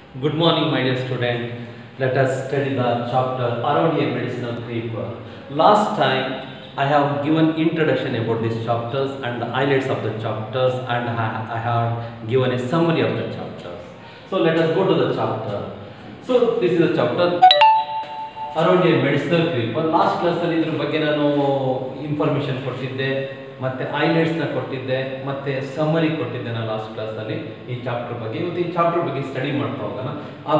Good morning, my dear student. Let us study the chapter around a medicinal creeper. Last time I have given introduction about these chapters and the highlights of the chapters and I I have given a summary of the chapters. So let us go to the chapter. So this is the chapter around a medicinal creeper last ಕ್ಲಾಸಲ್ಲಿ ಇದ್ರ ಬಗ್ಗೆ ನಾನು information ಕೊಟ್ಟಿದ್ದೆ ಮತ್ತೆ ಐಲೈಟ್ಸ್ನ ಕೊಟ್ಟಿದ್ದೆ ಮತ್ತೆ summary ಕೊಟ್ಟಿದ್ದೆ ನಾನು ಲಾಸ್ಟ್ ಕ್ಲಾಸಲ್ಲಿ ಈ ಚಾಪ್ಟರ್ ಬಗ್ಗೆ ಇವತ್ತು ಈ ಚಾಪ್ಟರ್ ಬಗ್ಗೆ ಸ್ಟಡಿ ಮಾಡ್ತಾ ಹೋಗೋಣ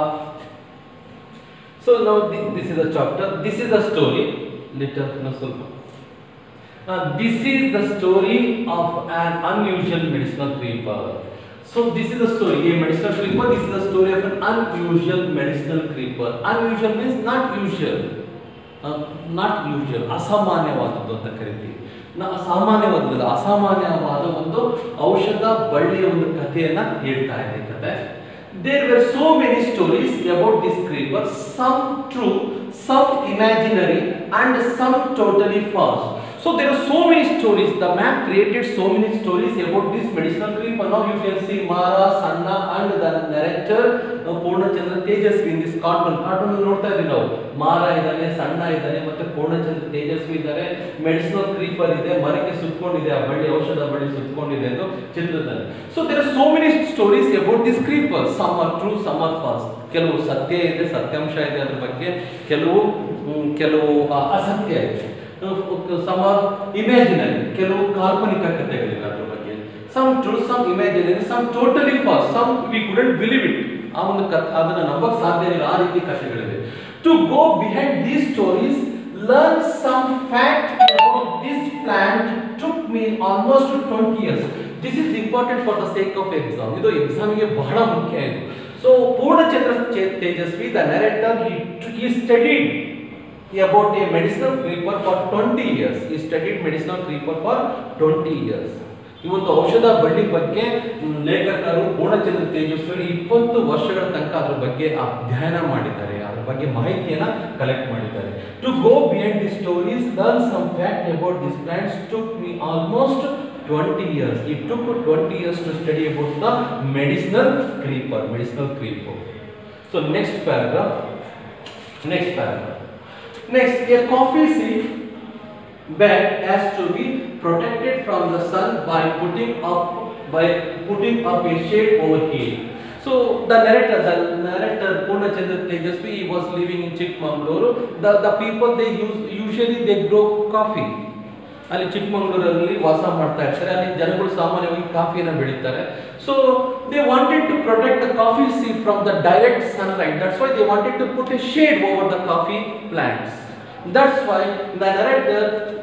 ಸೊ ನಾವು this is a chapter this is a story ಲಿಟರ್ ಸ್ವಲ್ಪ this is the story of an unusual medicinal creeper So this is the story. A medicinal creeper. This is the story of an unusual medicinal creeper. Unusual means not usual. Not usual ಅಸಾಮಾನ್ಯವಾದದ್ದು ಅಂತ ಕರಿತೀವಿ ನಾ ಸಾಮಾನ್ಯವಾದದ್ದು ಅಸಾಮಾನ್ಯವಾದ ಒಂದು ಔಷಧ ಬಳ್ಳಿಯ ಒಂದು ಕಥೆಯನ್ನ ಹೇಳ್ತಾ ಇದೆ ಕತೆ there were so many stories about this creeper some true some imaginary and some totally false So there are so many stories. The man created so many stories about this medicinal creeper. Now you can see Mara, Sanna, and the narrator uh, Purnachandra Tejasvi in this cartoon. Cartoon ಅಲ್ಲಿ ನೋಡ್ತಾ ಇದ್ದೀವಿ ನಾವು ಮಾರ ಇದ್ದಾನೆ ಸಣ್ಣ ಇದ್ದಾನೆ ಮತ್ತೆ ಪೂರ್ಣಚಂದ್ರ ತೇಜಸ್ವಿ ಇದ್ದಾರೆ ಮೆಡಿಸಿನಲ್ ಕ್ರೀಪರ್ ಇದೆ ಮರಕ್ಕೆ ಸುತ್ತಕೊಂಡಿದೆ ಆ ಬಳ್ಳಿ ಔಷಧ ಬಳ್ಳಿ ಸುತ್ತಕೊಂಡಿದೆ ಎಂದು ಚಿತ್ರದಲ್ಲಿ so there are so many stories about this creeper some are true some are false ಕೆಲವು ಸತ್ಯ ಇದೆ ಸತ್ಯಾಂಶ ಇದೆ ಅದ್ರ ಬಗ್ಗೆ ಕೆಲವು ಹ್ಮ್, ಕೆಲವು ಆ, ಅಸತ್ಯ ಇದೆ ಸಮ ಇಮ್ಯಾಜಿನರಿ ಕೆಲವು ಕಾಲ್ಪನಿಕ ಕಥೆಗಳಿವೆ ಅದ್ರ ಬಗ್ಗೆ some true some imaginary some totally false some we couldn't believe it ಆ ಒಂದು ಕಥೆ ಅದನ್ನ ನಂಬಕ್ ಸಾಧ್ಯ ಇಲ್ಲ ಆ ರೀತಿ ಕಥೆಗಳಿವೆ to go behind these stories learn some fact about this plant took me almost twenty years this is important for the sake of exam ಇದು ಎಕ್ಸಾಮಿಗೆ ಬಹಳ ಮುಖ್ಯ ಇದು ಸೊ ಪೂರ್ಣಚಂದ್ರ ಚೇ- Tejaswi the narrator he studied about a medicinal creeper for 20 years. He studied medicinal creeper for 20 years. ಈ ಒಂದು ಔಷಧ ಬಳ್ಳಿ ಬಗ್ಗೆ ಮ್, ಲೇಖಕರು ಪೂರ್ಣಚಂದ್ರ ತೇಜಸ್ವಿ ಇಪ್ಪತ್ತು ವರ್ಷಗಳ ತನಕ ಅದ್ರ ಬಗ್ಗೆ ಅಧ್ಯಯನ ಮಾಡಿದ್ದಾರೆ ಅದ್ರ ಬಗ್ಗೆ ಮಾಹಿತಿಯನ್ನ ಕಲೆಕ್ಟ್ ಮಾಡಿದ್ದಾರೆ to go behind the stories learn some fact about this plants took me almost 20 years. It took 20 years to study about the medicinal creeper, medicinal creeper. So next paragraph, next paragraph. Next, a coffee seed bed has to be protected from the sun by putting up by putting up a shade over here. So the narrator, the narrator Purnachandra Tejasvi, he was living in Chikmagaluru. The the people they use usually they grow coffee. ಅಲ್ಲಿ ಚಿಕ್ಕಮಗಳೂರಲ್ಲಿ ವಾಸ ಮಾಡ್ತಾ ಇರ್ತಾರೆ ಅಲ್ಲಿ ಜನಗಳು ಸಾಮಾನ್ಯವಾಗಿ ಕಾಫಿಯನ್ನು ಬೆಳೀತಾರೆ so they wanted to protect the coffee seed from the direct sunlight that's why they wanted to put a shade over the coffee plants that's why the narrator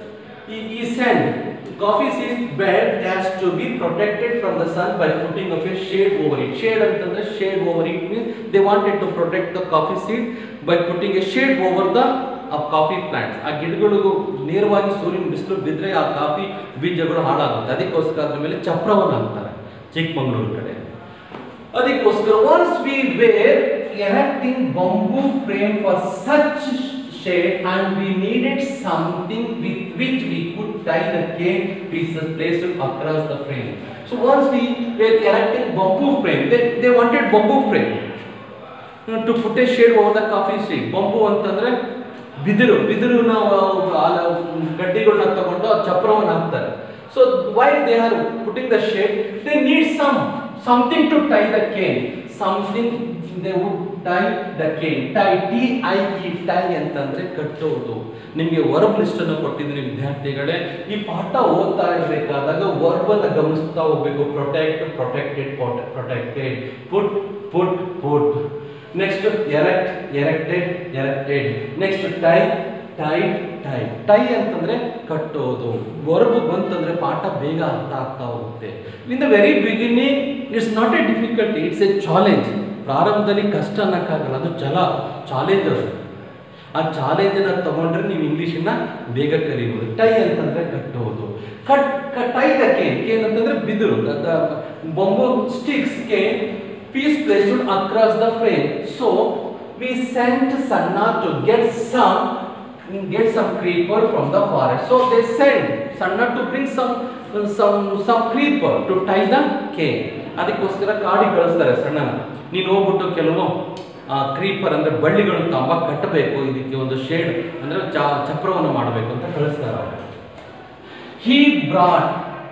he said coffee seed bed has to be protected from the sun by putting up a shade over it shade ಅಂತಂದ್ರೆ shade over it means they wanted to protect the coffee seed by putting a shade over the ಆ coffee plants ಆ ಗಿಡಗಳಿಗೂ ನೇರವಾಗಿ ಸೂರ್ಯನ ಬಿಸಿಲು ಬಿದ್ದರೆ ಆ coffee ಬೀಜಗಳು ಹಾಳಾಗುತ್ತೆ ಅದಕ್ಕೋಸ್ಕರ ಅದ್ರ ಮೇಲೆ ಚಪ್ರವನ್ನು ಹಾಕ್ತಾರೆ ಚಿಕ್ಕಮಗಳೂರು ಕಡೆ ಅದಕ್ಕೋಸ್ಕರ once we were erecting bamboo frame for such shade and we needed something with which we could tie the cane pieces placed across the frame. So once we were erecting bamboo frame, they, they wanted bamboo frame uh, to put a shade over the coffee tree. Bamboo ಅಂತಂದ್ರೆ ಬಿದಿರು ಬಿದಿರುನ ಗಡ್ಡಿಗಳನ್ನ ತಗೊಂಡು ಆ ಚಪ್ರವನ್ನು ಹಾಕ್ತಾರೆ so why they are putting the shade they need some something to tie the cane something they would tie the cane tie T I E tie ಅಂತಂದ್ರೆ ಕಟ್ಟೋದು ನಿಮಗೆ verb list ಅನ್ನು ಕೊಟ್ಟಿದ್ದೀನಿ ವಿದ್ಯಾರ್ಥಿಗಳೇ ಈ ಪಾಠ ಓದ್ತಾ ಇರಬೇಕಾದಾಗ ವರ್ಬ್ ಅನ್ನ ಗಮನಿಸ್ತಾ ಹೋಗ್ಬೇಕು protect protected protected put put put next erect erected erected next tie tie tie tie ಅಂತಂದ್ರೆ ಕಟ್ಟೋದು ವರ್ಬ್ ಬಂತಂದ್ರೆ ಪಾಠ ಬೇಗ ಅರ್ಥ ಆಗ್ತಾ ಹೋಗುತ್ತೆ in the very beginning it's not a difficulty it's a challenge ಪ್ರಾರಂಭದಲ್ಲಿ ಕಷ್ಟ ಅನ್ನಕ್ಕಾಗಲ್ಲ ಅದು ಛಲ ಚಾಲೆಂಜ್ ಅದು ಆ ಚಾಲೆಂಜನ್ನ ತಗೊಂಡ್ರೆ ನೀವು ಇಂಗ್ಲೀಷನ್ನ ಬೇಗ ಕಲಿಬೋದು ಟೈ ಅಂತಂದ್ರೆ ಕಟ್ಟೋದು cut tie the cane cane ಅಂತಂದ್ರೆ ಬಿದಿರು ಬೊಂಬು sticks cane piece placed across the frame so we sent Sanna to get some get some creeper from the forest. So they sent Sanna to bring some some some creeper to tie the cane. ಅದಕ್ಕೋಸ್ಕರ ಕಾಡಿಗೆ ಕಳಿಸ್ತಾರೆ ಸಣ್ಣನ ನೀನು ಹೋಗ್ಬಿಟ್ಟು ಕೆಲವು creeper ಅಂದ್ರೆ ಬಳ್ಳಿಗಳು ತಾಂಬ ಕಟ್ಟಬೇಕು ಇದಕ್ಕೆ ಒಂದು ಶೇಡ್ ಅಂದ್ರೆ ಚ- ಚಪ್ರವನ್ನು ಮಾಡಬೇಕು ಅಂತ ಕಳಿಸ್ತಾರೆ ಅವ್ರು. he brought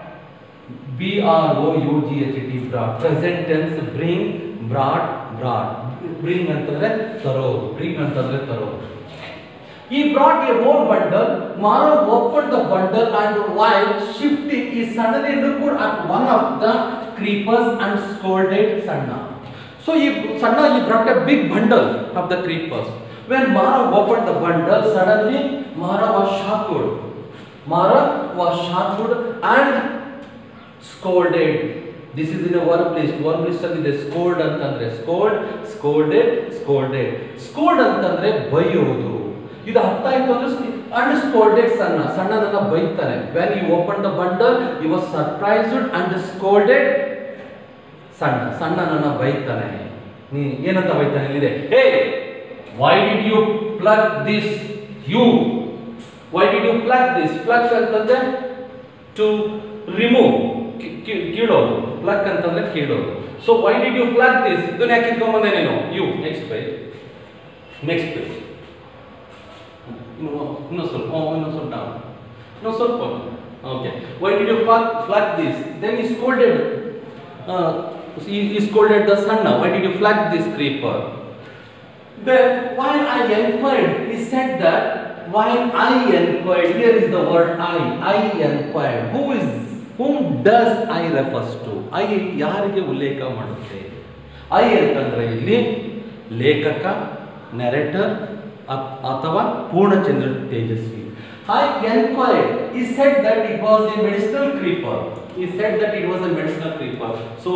b r o u g h t brought present tense bring brought brought bring ಅಂತಂದ್ರೆ ತರೋದು bring ಅಂತಂದ್ರೆ ತರೋದು he brought a more bundle mara opened the bundle and while shifting he suddenly looked at one of the creepers and scolded sanna so he sanna he brought a big bundle of the creepers when mara opened the bundle suddenly mara was shocked Mara was shocked and scolded. This is in a verb list. Verb list ಅಲ್ಲಿ ಇದೆ scold ಅಂತಂದ್ರೆ scold, scolded, scolded. scold ಅಂತಂದ್ರೆ ಬೈಯೋದು ಇದು ಅರ್ಥ ಆಯ್ತು ಅಂದ್ರೆ and scolded Sanna ಸಣ್ಣನನ್ನ ಬೈತಾನೆ when you open the bundle you was surprised and scolded Sanna ಸಣ್ಣನನ್ನ ಬೈತಾನೆ ನೀ ಏನಂತ ಬೈತಾನೆ ಇಲ್ಲಿದೆ hey why did you plug this you why did you plug this plug ಅಂತಂದ್ರೆ ಟು ರಿಮೂವ್ ಕೀಳೋದು ಪ್ಲಗ್ ಅಂತಂದ್ರೆ ಕೀಳೋದು so why did you plug this ಇದನ್ನ ಯಾಕೆ ಇಟ್ಕೊಂಬಂದೆ ನೀನು you next page next page ಇನ್ನು ಇನ್ನೂ ಸ್ವಲ್ಪ ಹ್ಞೂ ಇನ್ನೂ ಸ್ವಲ್ಪ down. ಇನ್ನೂ ಸ್ವಲ್ಪ okay why did you plug plug this then he scolded he, he scolded the son now. Why did you flag this creeper? Then, while I inquired, he said that while I inquired, here is the word I, I inquired. Who is, whom does I refers to? I ಯಾರಿಗೆ ಉಲ್ಲೇಖ ಮಾಡುತ್ತೆ I ಅಂತಂದ್ರೆ ಇಲ್ಲಿ ಲೇಖಕ ನೆರೆಟರ್ ಅಥವಾ Purnachandra Tejasvi I inquired. He said that it was a medicinal creeper. He said that it was a medicinal creeper. So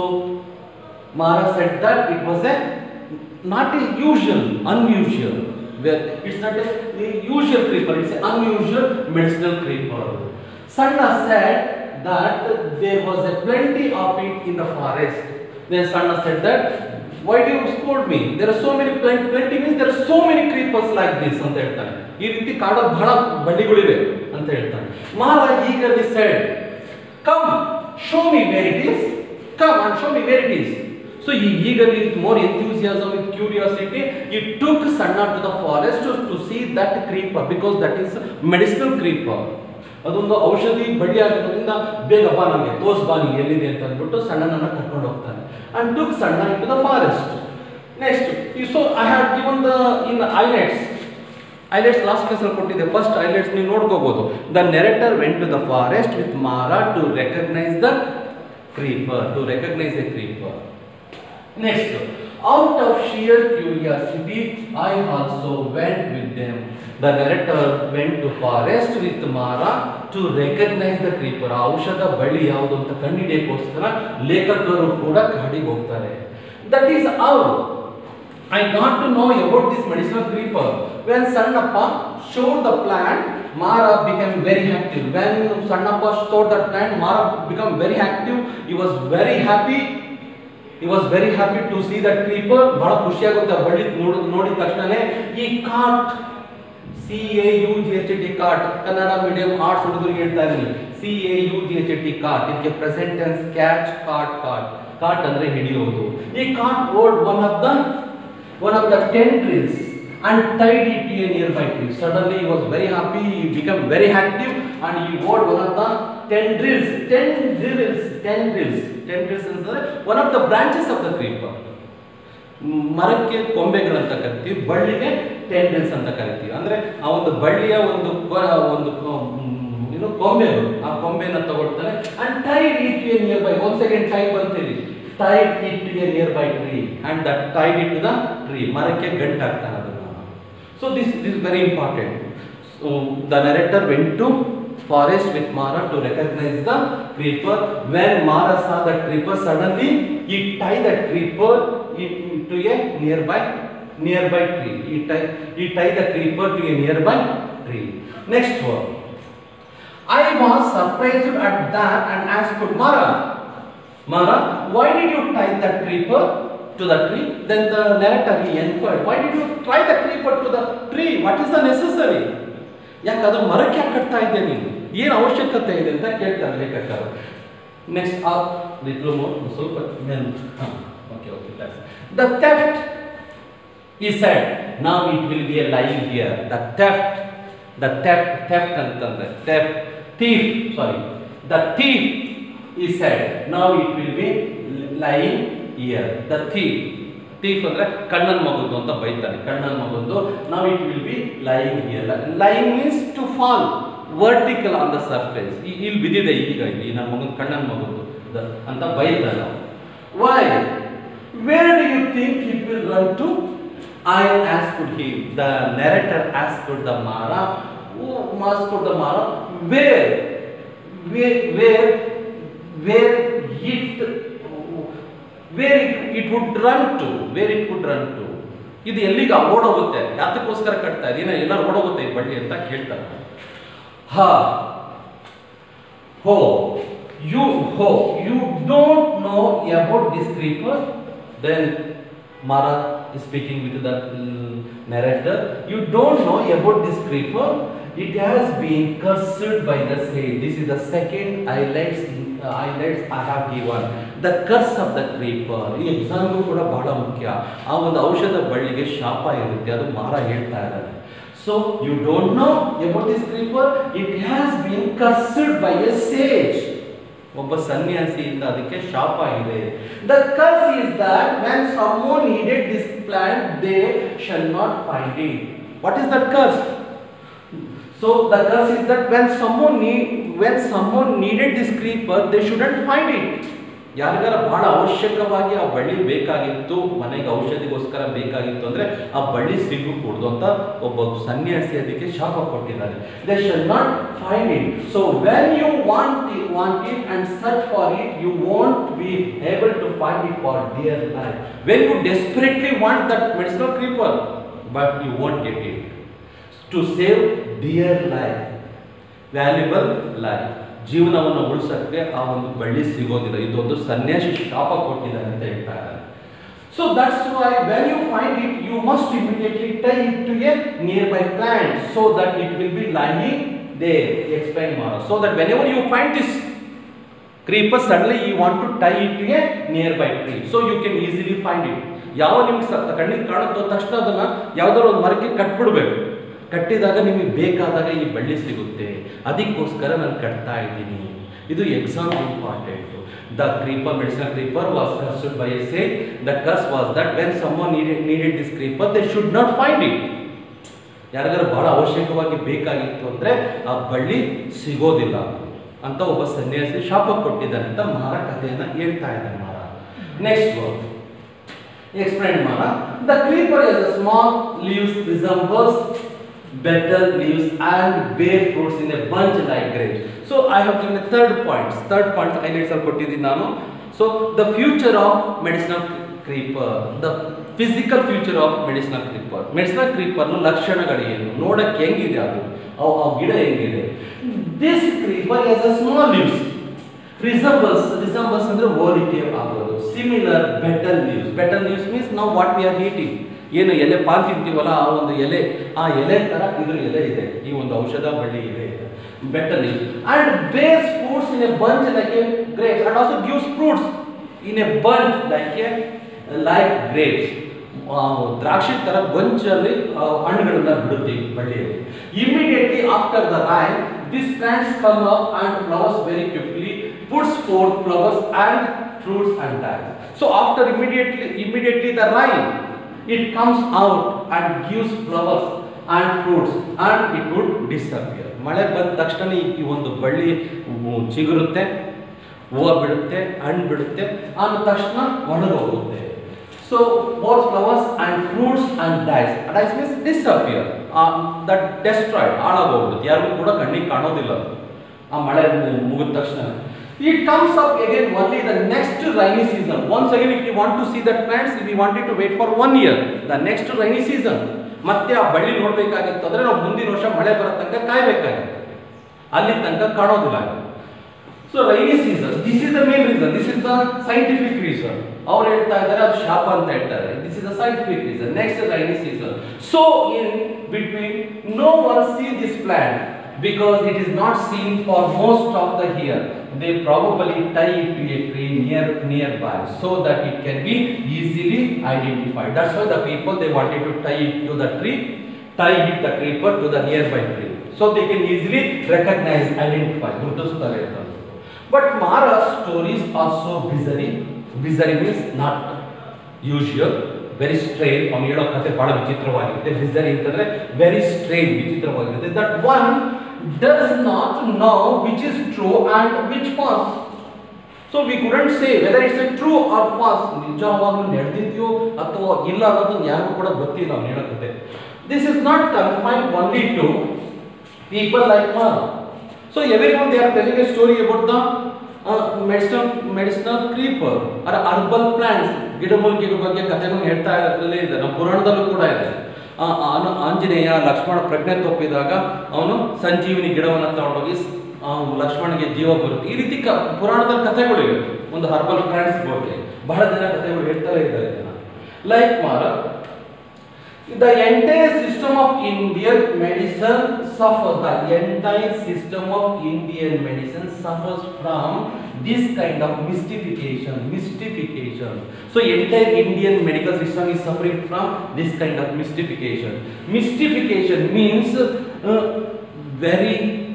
Mara said that it was a not a usual, unusual. Where it's not a, a usual creeper, it's an unusual medicinal creeper. Sanna said that there was a plenty of it in the forest. Then Sanna said that why do you scold me? There are so many plenty, plenty means there are so many creepers like this ಅಂತ ಹೇಳ್ತಾನೆ ಈ ರೀತಿ ಕಾಡ ಬಹಳ ಬಳ್ಳಿಗಳಿವೆ ಅಂತ ಹೇಳ್ತಾನೆ Mara eagerly said come show me where it is come and show me where it is so he eagerly more enthusiasm with curiosity he took Sanna to the forest to see that creeper because that is medicinal creeper ಅದೊಂದು ಔಷಧಿ ಬಳ್ಳಿ ಆಗಿರೋದ್ರಿಂದ ಬೇಗ ಬಾ ನನಗೆ ತೋರ್ಸ್ ಬಾ ನೀನು ಎಲ್ಲಿದೆ ಅಂತ ಅಂದ್ಬಿಟ್ಟು ಸಣ್ಣನನ್ನ ಕರ್ಕೊಂಡು ಹೋಗ್ತಾನೆ and took Sanna in to the forest next so I have given the in highlights highlights last ಕ್ಲಾಸಲ್ಲಿ ಕೊಟ್ಟಿದ್ದೆ ಫಸ್ಟ್ ಐಲೆಟ್ಸ್ ನೀವು ನೋಡ್ಕೋಬಹುದು the narrator went to the forest with Mara to recognise the creeper to recognise a creeper next out of sheer curiosity I also went with them the narrator went to forest with Mara to recognise the creeper ಆ ಔಷಧ ಬಳ್ಳಿ ಯಾವುದು ಅಂತ ಕಂಡುಹಿಡಿಯಕ್ಕೋಸ್ಕರ ಲೇಖಕರು ಕೂಡ ಕಾಡಿಗೆ ಹೋಗ್ತಾರೆ that is out I got to know about this medicinal creeper. When Sannappa showed the plant, Mara became very active. When Sannappa showed that plant, Mara became very active. He was very happy. He was very happy to see that creeper. ಬಹಳ ಖುಷಿಯಾಗುತ್ತೆ ಆ ಬಳ್ಳಿ ನೋಡ ನೋಡಿದ ತಕ್ಷಣನೇ ಈ caught C A U G H T caught Kannada medium arts ಹುಡುಗರಿಗೆ ಹೇಳ್ತಾ ಇದ್ದೀನಿ C A U G H T caught ಇದಕ್ಕೆ present tense catch caught caught caught ಅಂದ್ರೆ ಹಿಡಿಯೋದು ಈ caught word one of the one of the tendrils and tied it to a nearby tree. Suddenly he was very happy, he became very active and he wore one of the tendrils, tendrils, tendrils, tendrils ಅಂದರೆ one of the branches of the creeper. ಮ್, ಮರಕ್ಕೆ ಕೊಂಬೆಗಳಂತ ಕರಿತೀವಿ ಬಳ್ಳಿಗೆ ಟೆಂಡಲ್ಸ್ ಅಂತ ಕರಿತೀವಿ ಅಂದ್ರೆ ಆ ಒಂದು ಬಳ್ಳಿಯ ಒಂದು ಕೊ- ಒಂದು ಕೊ- ಮ್, ಏನು ಕೊಂಬೆಗಳು ಆ ಕೊಂಬೆನ ತಗೊಳ್ತಾರೆ and tied it a nearby one second type ಅಂತೀರಿ tied it a nearby tree and that tied it the tree ಮರಕ್ಕೆ ಗಂಟು ಹಾಕ್ತಾನೆ ಅದನ್ನ so this this very important so the narrator went to forest with Mara to recognise the creeper when Mara saw the creeper suddenly he tie the creeper to a nearby nearby tree he tie he tie the creeper to a nearby tree next word I was surprised at that and asked Mara, Mara, why did you tie that creeper to the tree? Then the narrator he inquired, why did you tie the creeper to the tree? What is the necessary? ಯಾಕೆ ಅದು ಮರಕ್ಕೆ ಯಾಕೆ ಕಟ್ತಾ ಇದ್ದೆ ನೀನು ಏನು ಅವಶ್ಯಕತೆ ಇದೆ ಅಂತ ಕೇಳ್ತಾರೆ ಲೇಖಕರು ನೆಕ್ಸ್ಟ್ ಆ ಲಿಟ್ಲ್ ಮೋರ್ ಸ್ವಲ್ಪ ಮೇಲೆ ಹಾಂ ಓಕೆ ಓಕೆ ದ ಥೆಫ್ಟ್ ಈ ಸೈಡ್ ನಾವು it will be a line here the theft the theft theft ಅಂತಂದ್ರೆ theft thief sorry the thief ಈ ಸೈಡ್ ನಾವು it will be line here the thief thief ಅಂದ್ರೆ ಕಣ್ಣನ್ ಮಗುದು ಅಂತ ಬೈತಾನೆ ಕಣ್ಣನ್ ಮಗುದು ನಾವು it will be line here line means to fall vertical on the surface ಇಲ್ಲಿ ಬಿದ್ದಿದೆ ಈಗ ಇಲ್ಲಿ ನನ್ನ ಮಗನ ಕಣ್ಣನ್ ಮಗುದು ದ- ಅಂತ ಬೈತಾನೆ why where do you think it will run to I asked him, the narrator asked the Mara, who asked the Mara, where, where, where, where it, where it, it would run to, where it would run to. ಇದು ಎಲ್ಲಿಗೆ ಓಡೋಗುತ್ತೆ ಯಾತಕ್ಕೋಸ್ಕರ ಕಟ್ತಾ ಇದೆ ಏನೋ ಎಲ್ಲರೂ ಓಡೋಗುತ್ತೆ ಈ ಬಳ್ಳಿ ಅಂತ ಕೇಳ್ತಾರೆ ಹಾ Ho, you ho, you don't know about this creeper. Then Mara is speaking with the mm, narrator. You don't know about this creeper. It has been cursed by the sage. This is the second highlights uh, highlights I have given. The curse of the creeper. ಈ ಎಕ್ಸಾಮ್ಗೂ ಕೂಡ ಬಹಳ ಮುಖ್ಯ ಆ ಒಂದು ಔಷಧ ಬಳ್ಳಿಗೆ ಶಾಪ ಇರುತ್ತೆ ಅದು ಮಾರ ಹೇಳ್ತಾ ಇದ್ದಾರೆ so you don't know about this creeper it has been cursed by a sage ಒಬ್ಬ ಸನ್ಯಾಸಿಯಿಂದ ಅದಕ್ಕೆ ಶಾಪ ಇದೆ the curse is that when someone needed this plant they shall not find it what is that curse so the curse is that when someone need when someone needed this creeper they shouldn't find it ಯಾರಿಗಾರ ಬಹಳ ಅವಶ್ಯಕವಾಗಿ ಆ ಬಳ್ಳಿ ಬೇಕಾಗಿತ್ತು ಮನೆಗೆ ಔಷಧಿಗೋಸ್ಕರ ಬೇಕಾಗಿತ್ತು ಅಂದ್ರೆ ಆ ಬಳ್ಳಿ ಸಿಗಕೂಡ್ದು ಅಂತ ಒಬ್ಬ ಸನ್ಯಾಸಿ ಅದಕ್ಕೆ ಶಾಪ ಕೊಟ್ಟಿದ್ದಾರೆ they shall not find it so when you want want it and search for it you want be able to find it for dear life when you desperately want that medicinal creeper but you want get it to save dear life valuable life ಜೀವನವನ್ನು ಉಳಿಸಕ್ಕೆ ಆ ಒಂದು ಬಳ್ಳಿ ಸಿಗೋದಿಲ್ಲ ಇದೊಂದು ಸನ್ಯಾಸಿ ಶಾಪ ಕೊಟ್ಟಿದ್ದಾರೆ ಅಂತ ಹೇಳ್ತಾ ಇದ್ದಾರೆ so that's why when you find it you must immediately tie it to a nearby plant so that it will be lying they explain ಮಾಡೋ so that whenever you find this creeper suddenly you want to tie it to a nearby tree so you can easily find it ಯಾವ ನಿಮ್ಗೆ ಸ ಕಣ್ಣಿಗೆ ಕಾಣುತ್ತೋ ತಕ್ಷಣ ಅದನ್ನ ಯಾವ್ದಾದ್ರು ಒಂದು ಮರಕ್ಕೆ ಕಟ್ಬಿಡ್ಬೇಕು ಕಟ್ಟಿದಾಗ ನಿಮಗೆ ಬೇಕಾದಾಗ ಈ ಬಳ್ಳಿ ಸಿಗುತ್ತೆ ಅದಕ್ಕೋಸ್ಕರ ನಾನು ಕಟ್ತಾ ಇದ್ದೀನಿ ಇದು exam important the creeper medicinal creeper was cursed by a sage the curse was that when someone needed needed this creeper they should not find it ಯಾರಿಗಾರು ಬಹಳ ಅವಶ್ಯಕವಾಗಿ ಬೇಕಾಗಿತ್ತು ಅಂದ್ರೆ ಆ ಬಳ್ಳಿ ಸಿಗೋದಿಲ್ಲ ಅಂತ ಒಬ್ಬ ಸನ್ಯಾಸಿ ಶಾಪ ಕೊಟ್ಟಿದ್ದಾನೆ ಅಂತ ಮಾರ ಕಥೆಯನ್ನ ಹೇಳ್ತಾ ಇದ್ದಾನೆ Mara next explain Mara the creeper is a small leaves resembles better leaves and bear fruits in a bunch like grapes. So I have given a third point. Third point highlights ಅಲ್ಲಿ ಕೊಟ್ಟಿದ್ದೀನಿ ನಾನು. So the future of medicinal creeper, the physical future of medicinal creeper. Medicinal creeper ನ ಲಕ್ಷಣಗಳು ಏನು ನೋಡಕ್ಕೆ ಹೆಂಗಿದೆ ಅದು ಅವು ಆ ಗಿಡ ಹೆಂಗಿದೆ this creeper has a small leaves. Resembles resembles ಅಂದ್ರೆ ಹೋಲಿಕೆ ಆಗೋದು similar betel leaves betel leaves means ನಾವು ವಾಟ್ ವಿ ಆರ್ ಈಟಿಂಗ್ ಏನು ಎಲೆ ಪಾಲ್ ತಿಂತೀವಲ್ಲ ಆ ಒಂದು ಎಲೆ ಆ ಎಲೆ ತರ ಇದ್ರ ಎಲೆ ಇದೆ ಈ ಒಂದು ಔಷಧ ಬಳ್ಳಿ ಎಲೆ ಇದೆ betel leaves and bears fruits in a bunch like a grapes and also gives fruits in a bunch like a like grapes ದ್ರಾಕ್ಷಿ ತರ ಬಂಚಲ್ಲಿ ಹಣ್ಣುಗಳನ್ನ ಬಿಡುತ್ತೆ ಈ ಬಳ್ಳಿಯಲ್ಲಿ immediately after the rain this plants come up and flowers very quickly puts forth flowers and fruits and dies. So after immediately immediately the rain, it comes out and gives flowers and fruits and it would disappear. ಮಳೆ ಬಂದ ತಕ್ಷಣ ಈ ಈ ಒಂದು ಬಳ್ಳಿ ಉ- ಚಿಗುರುತ್ತೆ ಹೂವು ಬಿಡುತ್ತೆ ಹಣ್ಣು ಬಿಡುತ್ತೆ ಆದ ತಕ್ಷಣ ಒಣಗೋಗುತ್ತೆ so both flowers and fruits and dies dies means disappear that destroyed ಹಾಳಾಗೋಗ್ಬಿಡುತ್ತೆ ಯಾರಿಗೂ ಕೂಡ ಕಣ್ಣಿಗೆ ಕಾಣೋದಿಲ್ಲ ಅದು. ಆ ಮಳೆ ಮು- ಮುಗಿದ ತಕ್ಷಣ it comes up again only the next rainy season once again if you want to see that plants we wanted to wait for one year the next rainy season ಮತ್ತೆ ಆ ಬಳ್ಳಿ ನೋಡ್ಬೇಕಾಗಿತ್ತು ಅಂದ್ರೆ ನಾವು ಮುಂದಿನ ವರ್ಷ ಮಳೆ ಬರೋ ತನಕ ಕಾಯ್ಬೇಕಾಗುತ್ತೆ ಅಲ್ಲಿ ತನಕ ಕಾಣೋದಿಲ್ಲ so rainy season this is the main reason this is the scientific reason ಅವ್ರು ಹೇಳ್ತಾ ಇದ್ದಾರೆ ಅದು ಶಾಪ ಅಂತ ಹೇಳ್ತಾರೆ this is the scientific reason next rainy season so in between no one see this plant because it is not seen for most of the year. They probably tie it to a tree near nearby so that it can be easily identified. That's why the people they wanted to tie it to the tree, tie it the creeper to the nearby tree, so they can easily recognize, identify. ಗುರುತಿಸ್ತಾರೆ ಅಂತ but Mara stories are so bizarre bizarre means not usual very strange ಅವ್ನು ಹೇಳೋ ಕಥೆ ಬಹಳ ವಿಚಿತ್ರವಾಗಿರುತ್ತೆ bizarre ಅಂತಂದ್ರೆ very strange ವಿಚಿತ್ರವಾಗಿರುತ್ತೆ that one does not know which is true and which false so we couldn't say whether it's a true or false ನಿಜವಾಗ್ಲೂ ನಡೆದಿದೆಯೋ ಅಥವಾ ಇಲ್ಲ ಅನ್ನೋದು ಯಾರಿಗೂ ಕೂಡ ಗೊತ್ತಿಲ್ಲ ಅವ್ನು ಹೇಳೋ ಕಥೆ this is not confine only to people like Mar. So everyone they are telling a story about the uh, medicinal medicinal creeper or herbal plants ಗಿಡಮೂಲಿಕೆಗಳ ಬಗ್ಗೆ ಕಥೆನೂ ಹೇಳ್ತಾ ಇರಲೇ ಇದೆ ನಮ್ಮ ಪುರಾಣದಲ್ಲೂ ಕೂಡ ಇದೆ ಆ, ಆನ- ಆಂಜನೇಯ ಲಕ್ಷ್ಮಣ ಪ್ರಜ್ಞೆ ತಪ್ಪಿದಾಗ ಅವನು ಸಂಜೀವಿನಿ ಗಿಡವನ್ನು ತಗೊಂಡೋಗಿ ಸ್- ಆ ಲಕ್ಷ್ಮಣನಿಗೆ ಜೀವ ಬರುತ್ತೆ ಈ ರೀತಿ ಕ ಪುರಾಣದಲ್ಲಿ ಕಥೆಗಳಿವೆ ಒಂದು ಹರ್ಬಲ್ ಪ್ಲಾಂಟ್ಸ್ ಬಗ್ಗೆ ಬಹಳ ಜನ ಕಥೆಗಳು ಹೇಳ್ತಾನೆ ಇದ್ದಾರೆ ಜನ ಲೈಕ್ ಮಾರ The entire system of Indian medicine suffers. The entire system of Indian medicine suffers from this kind of mystification. Mystification. So entire Indian medical system is suffering from this kind of mystification. Mystification means uh, very,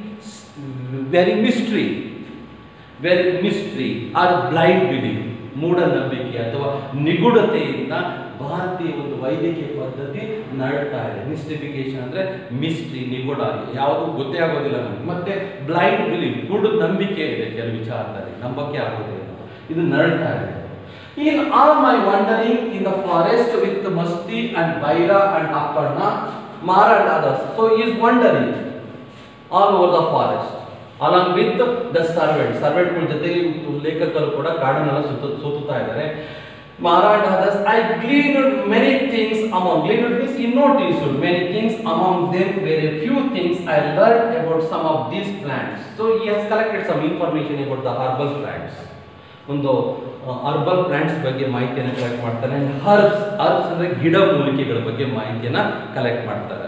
very mystery. Very mystery or blind belief ಮೂಢನಂಬಿಕೆ ಅಥವಾ ನಿಗೂಢತೆಯಿಂದ ಭಾರತೀಯ ಒಂದು ವೈದ್ಯಕೀಯ ಪದ್ಧತಿ ನಡ್ತಾ ಇದೆ ಮಿಸ್ಟಿಫಿಕೇಶನ್ ಅಂದ್ರೆ mystery ನಿಗೂಢ ಯಾವುದು ಗೊತ್ತೇ ಆಗೋದಿಲ್ಲ ನಮ್ಗೆ ಮತ್ತೆ ಬ್ಲೈಂಡ್ ಬಿಲೀಫ್ ಗುಡ್ ನಂಬಿಕೆ ಇದೆ ಕೆಲವು ವಿಚಾರದಲ್ಲಿ ನಂಬಕ್ಕೆ ಆಗೋದಿಲ್ಲ ಇದು ನಡ್ತಾ ಇದೆ In all my wandering in the forest with Masti and Baira and Aparna, Mara and others. So he is wandering all over the forest. along with the servant ಸರ್ವೆಂಟ್ಗಳ ಜೊತೆಗೆ ಲೇಖಕರು ಕೂಡ ಕಾಡನ್ನೆಲ್ಲ ಸುತ್ತ ಸುತ್ತುತ್ತಾ ಇದ್ದಾರೆ ಮಾರಾಟ others I gleaned many things among gleaned means he noticed many things among them were a few things I learned about some of these plants so he has collected some information about the herbal plants ಒಂದು herbal plants ಬಗ್ಗೆ ಮಾಹಿತಿಯನ್ನು collect ಮಾಡ್ತಾರೆ and herbs herbs ಅಂದ್ರೆ ಗಿಡ ಮೂಲಿಕೆಗಳ ಬಗ್ಗೆ ಮಾಹಿತಿಯನ್ನ collect ಮಾಡ್ತಾರೆ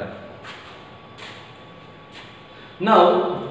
Now,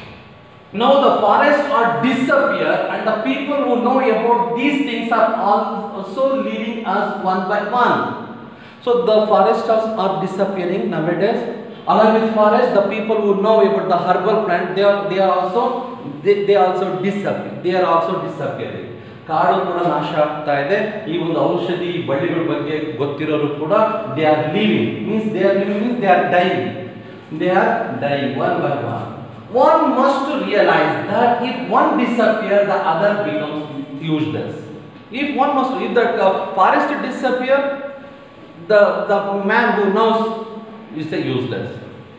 now the forests are disappear and the people who know about these things are all also leaving us one by one. So the forests are, are disappearing nowadays. Along with forest, the people who know about the herbal plant, they are they are also they, they also disappear. They are also disappearing. ಕಾಡು ಕೂಡ ನಾಶ ಆಗ್ತಾ ಇದೆ ಈ ಒಂದು ಔಷಧಿ ಬಳ್ಳಿಗಳ ಬಗ್ಗೆ ಗೊತ್ತಿರೋರು ಕೂಡ they are living means they are living means they are dying they are dying one by one. One must realize that if one disappear, the other becomes useless. If one must, if the uh, forest disappear, the the man who knows is the useless.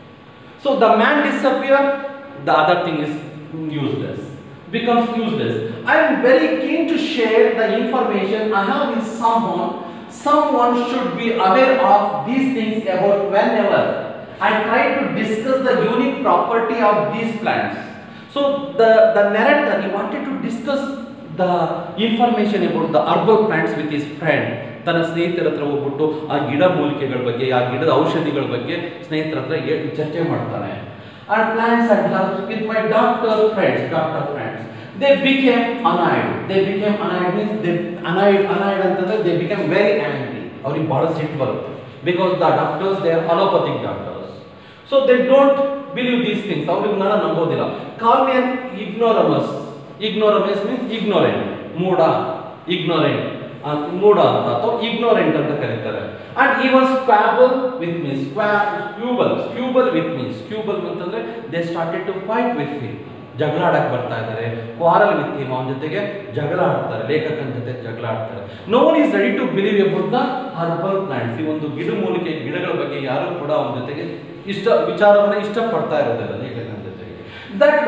So the man disappear, the other thing is useless, becomes useless. I am very keen to share the information I have with someone. Someone should be aware of these things about whenever I try to discuss the unique property of these plants. So the, the narrator he wanted to discuss the information about the herbal plants with his friend. ತನ್ನ ಸ್ನೇಹಿತರ ಹತ್ರ ಹೋಗ್ಬಿಟ್ಟು ಆ ಗಿಡ ಮೂಲಿಕೆಗಳ ಬಗ್ಗೆ ಆ ಗಿಡದ ಔಷಧಿಗಳ ಬಗ್ಗೆ ಸ್ನೇಹಿತರ ಹತ್ರ ಹೇ- ಚರ್ಚೆ ಮಾಡ್ತಾನೆ and plants and herbs with my doctor friends, doctor friends. They became annoyed. They became annoyed means they annoyed, annoyed ಅಂತಂದ್ರೆ they became very angry. ಅವ್ರಿಗೆ ಬಹಳ ಸಿಟ್ಟು ಬರುತ್ತೆ because the doctors they are allopathic doctors. So they don't believe these things. ಅವ್ರಿಗೆ ನಾನು ನಂಬೋದಿಲ್ಲ. Call me an ignoramus. Ignoramus means ignorant. ಮೂಢ ignorant. ಆ, ಮೂಢ ಅಂತ ಅಥವಾ ignorant ಅಂತ ಕರೀತಾರೆ and even squabble with me squabble squabble with me squabble ಅಂತಂದ್ರೆ they started to fight with me ಜಗಳ ಆಡಕ್ ಬರ್ತಾ ಇದ್ದಾರೆ ಕ್ವಾರಲ್ ವಿತ್ ಹಿಮ್ ಅವನ ಜೊತೆಗೆ ಜಗಳ ಆಡ್ತಾರೆ ಲೇಖಕನ ಜೊತೆ ಜಗಳ ಆಡ್ತಾರೆ no one is ready to believe about the herbal plants ಈ ಒಂದು ಗಿಡ ಮೂಲಿಕೆ ಗಿಡಗಳ ಬಗ್ಗೆ ಯಾರು ಕೂಡ ಅವನ ಜೊತೆಗೆ ಇಷ್ಟ ವಿಚಾರವನ್ನ ಇಷ್ಟಪಡ್ತಾ ಇರೋದಿಲ್ಲ ಲೇಖಕನ ಜೊತೆಗೆ that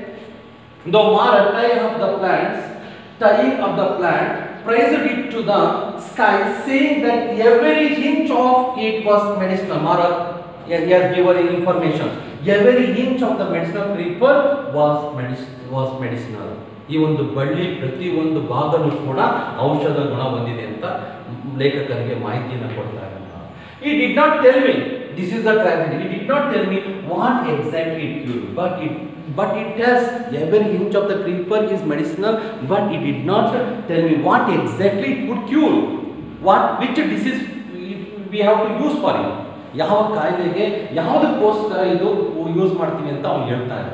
The Mara tying of the plants, tying of the plant, praised it to the sky, saying that every inch of it was medicinal. Mara he has given information. Every inch of the medicinal creeper was medic- was medicinal. ಈ ಒಂದು ಬಳ್ಳಿ ಪ್ರತಿ ಒಂದು ಭಾಗನೂ ಕೂಡ ಔಷಧ ಗುಣ ಹೊಂದಿದೆ ಅಂತ ಲೇಖಕರಿಗೆ ಮಾಹಿತಿಯನ್ನು ಕೊಡ್ತಾರೆ He did not tell me this is the tragedy. He did not tell me what exactly it killed, but it but it tells every inch of the creeper is medicinal, but it did not tell me what exactly it would cure. What which disease we- we have to use for it. ಯಾವ ಕಾಯಿಲೆಗೆ ಯಾವುದಕ್ಕೋಸ್ಕರ ಇದು use ಮಾಡ್ತೀವಿ ಅಂತ ಅವ್ನು ಹೇಳ್ತಾ ಇದ್ದ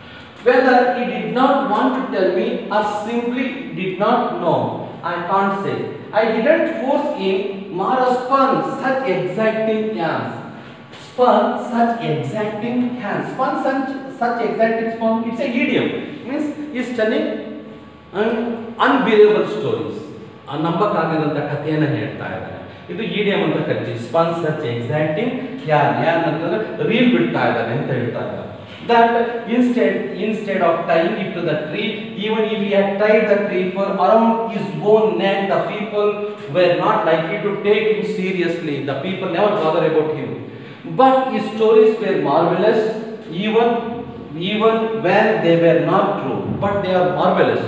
whether he did not want to tell me or simply did not know I can't say I didn't force him Mara spun such exacting hands spun such exacting hands spun such such exacting spun it's a idiom means he's telling un- unbelievable stories ನಂಬಕ್ಕಾಗದಂಥ ಕಥೆಯನ್ನು ಹೇಳ್ತಾ ಇದ್ದಾನೆ ಇದು idiom ಅಂತ ಕರಿತೀವಿ spun such ಎಕ್ಸಾಕ್ಟಿಂಗ್ ಯಾರ್ ಯಾರ್ ಅಂತಂದ್ರೆ ರೀಲ್ ಬಿಡ್ತಾ ಇದ್ದಾನೆ ಅಂತ ಹೇಳ್ತಾ ಇದ್ದಾನೆ that instead instead of tying it to the tree even if he had tied the creeper around his own neck the people were not likely to take him seriously the people never bother about him but his stories were marvelous even even when they were not true but they are marvelous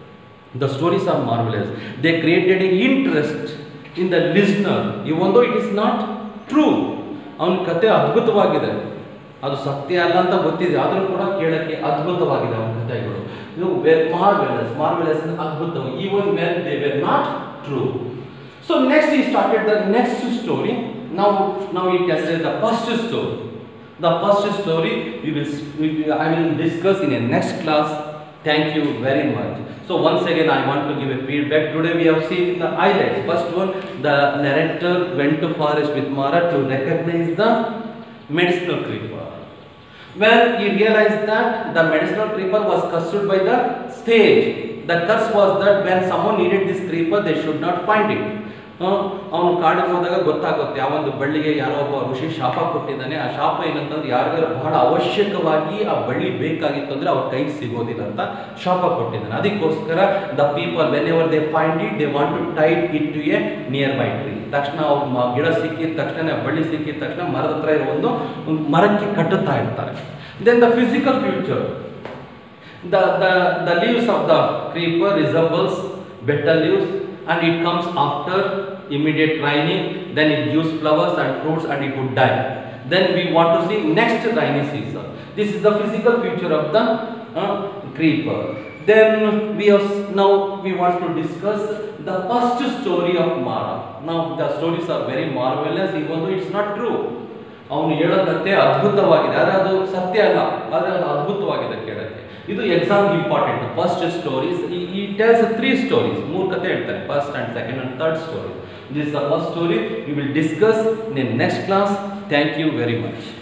the stories are marvelous they created an interest in the listener even though it is not true ಅವನ ಕತೆ ಅದ್ಭುತವಾಗಿದೆ ಅದು ಸತ್ಯ ಅಲ್ಲ ಅಂತ ಗೊತ್ತಿದೆ ಆದರೂ ಕೂಡ ಕೇಳಕ್ಕೆ ಅದ್ಭುತವಾಗಿದೆ ಅವನ ಕಥೆಗಳು ಇದು ಮಾರ್ವೆಲಸ್ ಮಾರ್ವೆಲಸ್ ಅದ್ಭುತ even when they were not true so next he started the next story ನಾವು ನಾವು ಈ ಕೆಲಸ the first story The first story we will, we will- I will discuss in a next class. Thank you very much. So once again I want to give a feedback. Today we have seen the highlights. First one, the narrator went to forest with Mara to recognize the medicinal creeper. When he realized that the medicinal creeper was cursed by the sage. The curse was that when someone needed this creeper, they should not find it. ಅವನು ಕಾಡಿಗೆ ಹೋದಾಗ ಗೊತ್ತಾಗುತ್ತೆ ಆ ಒಂದು ಬಳ್ಳಿಗೆ ಯಾರೋ ಒಬ್ಬ ಋಷಿ ಶಾಪ ಕೊಟ್ಟಿದ್ದಾನೆ ಆ ಶಾಪ ಏನಂತಂದ್ರೆ ಯಾರಿಗಾರು ಬಹಳ ಅವಶ್ಯಕವಾಗಿ ಆ ಬಳ್ಳಿ ಬೇಕಾಗಿತ್ತು ಅಂದ್ರೆ ಅವ್ರ ಕೈಗೆ ಸಿಗೋದಿಲ್ಲ ಅಂತ ಶಾಪ ಕೊಟ್ಟಿದ್ದಾನೆ ಅದಕ್ಕೋಸ್ಕರ the people whenever they find it they want to tight it to a nearby tree ತಕ್ಷಣ ಅವ್ರ ಮ- ಗಿಡ ಸಿಕ್ಕಿದ ತಕ್ಷಣ ಬಳ್ಳಿ ಸಿಕ್ಕಿದ ತಕ್ಷಣ ಮರದ ಹತ್ರ ಇರೋ ಒಂದು ಒಂದು ಮರಕ್ಕೆ ಕಟ್ಟುತ್ತಾ ಇರ್ತಾರೆ then the physical future the, the, the leaves of the creeper resembles better leaves and it comes after immediate raining then it gives flowers and fruits and it would die then we want to see next rainy season this is the physical feature of the uh, creeper then we have now we want to discuss the first story of mara now the stories are very marvelous even though it's not true ಅವನು ಹೇಳೋ ಕಥೆ ಅದ್ಭುತವಾಗಿದೆ ಆದರೆ ಅದು ಸತ್ಯ ಅಲ್ಲ ಆದರೆ ಅದು ಅದ್ಭುತವಾಗಿದೆ ಕೇಳಕ್ಕೆ ಇದು exam important first stories he tells three stories ಮೂರು ಕಥೆ ಹೇಳ್ತಾರೆ first and second and third story this the first story you will discuss in next class thank you very much